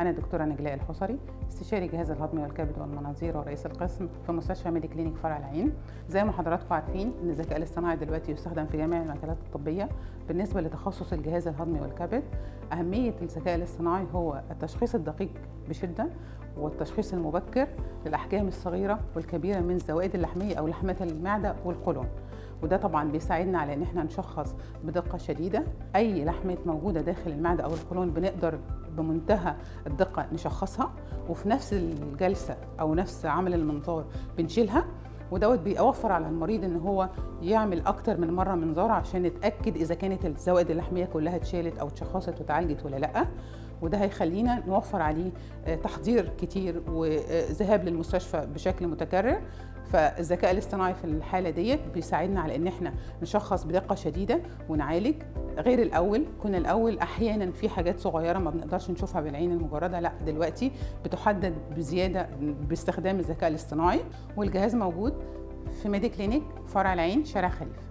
أنا دكتورة نجلاء الحصري استشاري الجهاز الهضمي والكبد والمناظير ورئيس القسم في مستشفى ميدي كلينيك فرع العين زي ما حضراتكم عارفين ان الذكاء الاصطناعي دلوقتي يستخدم في جميع المجالات الطبية بالنسبة لتخصص الجهاز الهضمي والكبد أهمية الذكاء الاصطناعي هو التشخيص الدقيق بشدة والتشخيص المبكر للأحجام الصغيرة والكبيرة من الزوائد اللحمية أو لحمات المعدة والقولون وده طبعا بيساعدنا على ان احنا نشخص بدقه شديده اي لحمات موجوده داخل المعده او القولون بنقدر بمنتهى الدقه نشخصها وفي نفس الجلسه او نفس عمل المنظار بنشيلها ودوت بيوفر على المريض ان هو يعمل اكتر من مره منظار عشان نتاكد اذا كانت الزوائد اللحميه كلها اتشالت او اتشخصت واتعالجت ولا لا وده هيخلينا نوفر عليه تحضير كتير وذهاب للمستشفى بشكل متكرر فالذكاء الاصطناعي في الحاله ديت بيساعدنا على ان احنا نشخص بدقه شديده ونعالج غير الاول كنا الاول احيانا في حاجات صغيره ما بنقدرش نشوفها بالعين المجرده لا دلوقتي بتحدد بزياده باستخدام الذكاء الاصطناعي والجهاز موجود في ميدي كلينيك فرع العين شارع خليفه